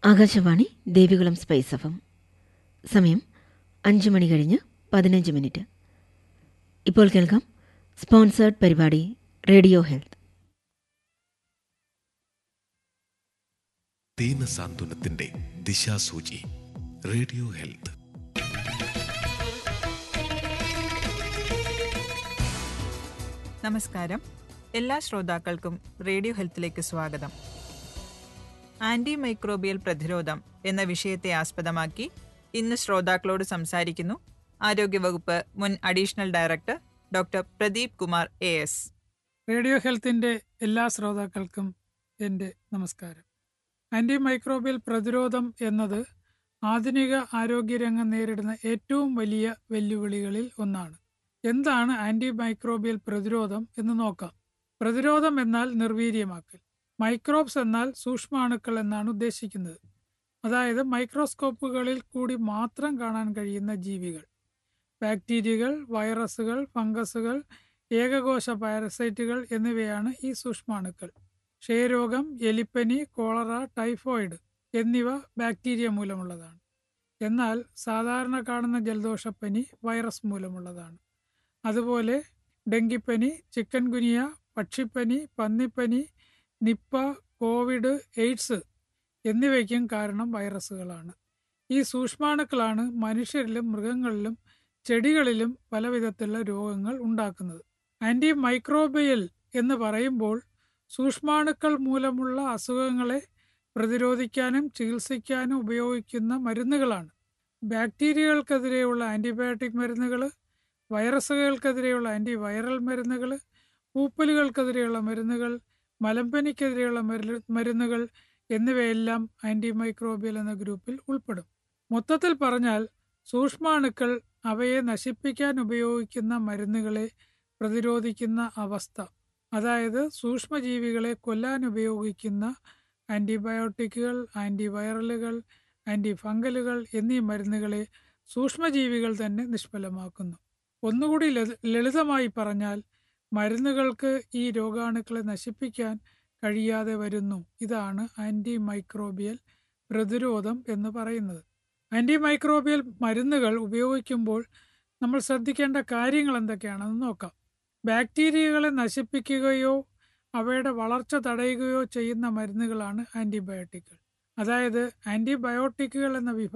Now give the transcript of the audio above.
Akashvani Devikulam spice എഫം സമയം അഞ്ച് മണി കഴിഞ്ഞ് പതിനഞ്ച് മിനിറ്റ് ഇപ്പോൾ കേൾക്കാം സ്പോൺസേർഡ് പരിപാടി റേഡിയോ ഹെൽത്ത് ദീനസാന്ത്വനത്തിന്റെ ദിശാസൂചി റേഡിയോ ഹെൽത്ത് നമസ്കാരം എല്ലാ ശ്രോതാക്കൾക്കും റേഡിയോ ഹെൽത്തിലേക്ക് സ്വാഗതം ആന്റി മൈക്രോബിയൽ പ്രതിരോധം എന്ന വിഷയത്തെ ആസ്പദമാക്കി ഇന്ന് ശ്രോതാക്കളോട് സംസാരിക്കുന്നു ആരോഗ്യവകുപ്പ് മുൻ additional director doctor Pradeep Kumar A S radio ഹെൽത്തിൻ്റെ എല്ലാ ശ്രോതാക്കൾക്കും എൻ്റെ നമസ്കാരം ആൻറ്റി മൈക്രോബിയൽ പ്രതിരോധം എന്നത് ആധുനിക ആരോഗ്യരംഗം നേരിടുന്ന ഏറ്റവും വലിയ വെല്ലുവിളികളിൽ ഒന്നാണ് എന്താണ് ആൻറ്റി മൈക്രോബിയൽ പ്രതിരോധം എന്ന് നോക്കാം പ്രതിരോധം എന്നാൽ നിർവീര്യമാക്കൽ മൈക്രോബ്സ് എന്നാൽ സൂക്ഷ്മാണുക്കൾ എന്നാണ് ഉദ്ദേശിക്കുന്നത് അതായത് മൈക്രോസ്കോപ്പുകളിൽ കൂടി മാത്രം കാണാൻ കഴിയുന്ന ജീവികൾ ബാക്ടീരിയകൾ വൈറസുകൾ ഫംഗസുകൾ ഏകകോശ പാരസൈറ്റുകൾ എന്നിവയാണ് ഈ സൂക്ഷ്മാണുക്കൾ ക്ഷയരോഗം എലിപ്പനി കോളറ ടൈഫോയിഡ് എന്നിവ ബാക്ടീരിയ മൂലമുള്ളതാണ് എന്നാൽ സാധാരണ കാണുന്ന ജലദോഷപ്പനി വൈറസ് മൂലമുള്ളതാണ് അതുപോലെ ഡെങ്കിപ്പനി ചിക്കൻ ഗുനിയ പക്ഷിപ്പനി പന്നിപ്പനി നിപ്പ കോവിഡ് എയ്ഡ്സ് എന്നിവയ്ക്കും കാരണം വൈറസുകളാണ് ഈ സൂക്ഷ്മാണുക്കളാണ് മനുഷ്യരിലും മൃഗങ്ങളിലും ചെടികളിലും പലവിധത്തിലുള്ള രോഗങ്ങൾ ഉണ്ടാക്കുന്നത് ആൻറ്റി മൈക്രോബിയൽ എന്ന് പറയുമ്പോൾ സൂക്ഷ്മാണുക്കൾ മൂലമുള്ള അസുഖങ്ങളെ പ്രതിരോധിക്കാനും ചികിത്സിക്കാനും ഉപയോഗിക്കുന്ന മരുന്നുകളാണ് ബാക്ടീരിയകൾക്കെതിരെയുള്ള ആൻറ്റിബയോട്ടിക് മരുന്നുകൾ വൈറസുകൾക്കെതിരെയുള്ള ആൻറ്റി വൈറൽ മരുന്നുകൾ പൂപ്പലുകൾക്കെതിരെയുള്ള മരുന്നുകൾ മലമ്പനിക്കെതിരെയുള്ള മരു- മരുന്നുകൾ എന്നിവയെല്ലാം ആൻറ്റി മൈക്രോബിയൽ എന്ന ഗ്രൂപ്പിൽ ഉൾപ്പെടും മൊത്തത്തിൽ പറഞ്ഞാൽ സൂക്ഷ്മാണുക്കൾ അവയെ നശിപ്പിക്കാൻ ഉപയോഗിക്കുന്ന മരുന്നുകളെ പ്രതിരോധിക്കുന്ന അവസ്ഥ അതായത് സൂക്ഷ്മജീവികളെ കൊല്ലാൻ ഉപയോഗിക്കുന്ന ആൻറ്റിബയോട്ടിക്കുകൾ ആൻറ്റിവൈറലുകൾ ആൻറ്റി ഫംഗലുകൾ എന്നീ മരുന്നുകളെ സൂക്ഷ്മജീവികൾ തന്നെ നിഷ്ഫലമാക്കുന്നു ഒന്നുകൂടി ലളിത- ലളിതമായി പറഞ്ഞാൽ മരുന്നുകൾക്ക് ഈ രോഗാണുക്കളെ നശിപ്പിക്കാൻ കഴിയാതെ വരുന്നു ഇതാണ് ആൻറ്റി മൈക്രോബിയൽ പ്രതിരോധം എന്ന് പറയുന്നത് ആൻറ്റി മൈക്രോബിയൽ മരുന്നുകൾ ഉപയോഗിക്കുമ്പോൾ നമ്മൾ ശ്രദ്ധിക്കേണ്ട കാര്യങ്ങൾ എന്തൊക്കെയാണെന്ന് നോക്കാം ബാക്ടീരിയകളെ നശിപ്പിക്കുകയോ അവയുടെ വളർച്ച തടയുകയോ ചെയ്യുന്ന മരുന്നുകളാണ് ആൻറ്റിബയോട്ടിക്കുകൾ അതായത് ആൻറ്റിബയോട്ടിക്കുകൾ എന്ന വിഭാഗം